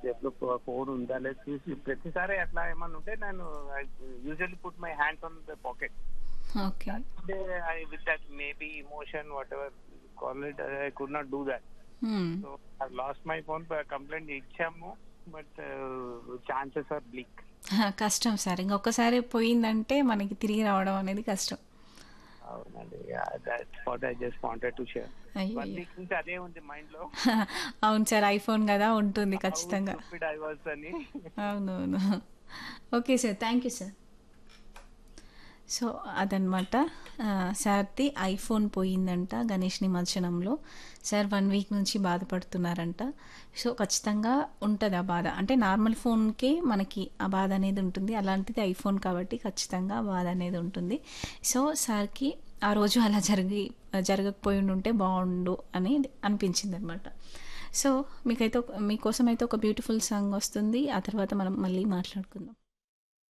జేబులో ఫోన్ ఉందా లేదు చూసి ప్రతిసారి అట్లా ఏమన్నా ఉంటే నేను usually put my hands on the pocket okay I with that maybe emotion whatever call it I could not do that so I lost my phone complaint ఇచ్చాము బట్ ఛాన్సెస్ ఆర్ బ్లిక్ కష్టం sir ఇంకొకసారి పోయిందంటే మనకి తిరిగి రావడం అనేది కష్టం అవునండి that's what I just wanted to share అయ్యో వన్ వీక్ నుంచి అదే ఉంది మైండ్ లో అవును సార్ ఐఫోన్ కదా ఉంటుంది ఖచ్చితంగా ఐ వాస్ అని అవునవును okay sir thank you sir so అదనమాట ఆ, సార్ది ఐఫోన్ పోయిందంట గణేష్ నిమజ్జనంలో సార్ వన్ వీక్ నుంచి బాధపడుతున్నారంట సో ఖచ్చితంగా ఉంటుంది ఆ బాధ అంటే నార్మల్ ఫోన్కే మనకి ఆ బాధ అనేది ఉంటుంది అలాంటిది ఐఫోన్ కాబట్టి ఖచ్చితంగా ఆ బాధ అనేది ఉంటుంది సో సార్కి ఆ రోజు అలా జరిగి జరగకపోయి ఉంటే బాగుండు అని అనిపించింది అనమాట సో మీకైతే ఒక- మీకోసం అయితే ఒక బ్యూటిఫుల్ సాంగ్ వస్తుంది ఆ తర్వాత మనం మళ్ళీ మాట్లాడుకుందాం